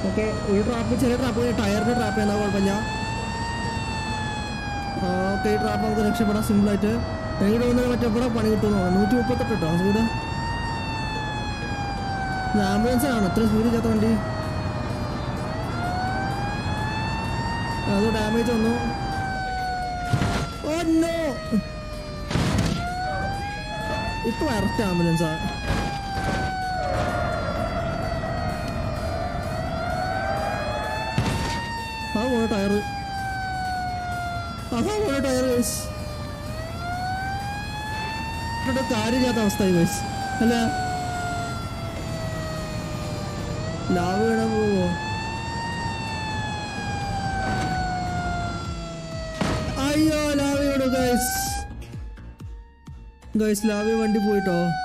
okay ഒരു trap ചെറിയ trap ടയറിന് trap ചെയ്യുന്ന കുഴപ്പമില്ല ഓക്കെ ഈ ട്രാപ്പ് നമുക്ക് രക്ഷപ്പെടാം സിമ്പിളായിട്ട് എനിക്ക് തോന്നുന്നത് മറ്റേ ഇവിടെ പണി കിട്ടുമെന്ന് തോന്നുന്നു നൂറ്റി മുപ്പത്തെട്ട് കേട്ടോ സ്പീഡ് ഇത് ആംബുലൻസ് ആണ് ഇത്ര സ്പീഡ് ഇല്ലാത്ത വണ്ടി അത് ഡാമേജ് വന്നു ഓ നോ ഇപ്പൊ കറക്റ്റ് ആംബുലൻസാ ആ പോണ ടയറ് അതാ പോണ ടയർ ഗൈസ് കാര്യമില്ലാത്ത അവസ്ഥയായി ഗൈസ് അല്ല ലാവ് വീണാൻ പോവോ അയ്യോ ലാവ് വീണു ഗൈസ് ഗൈസ് ലാവ് വണ്ടി പോയിട്ടോ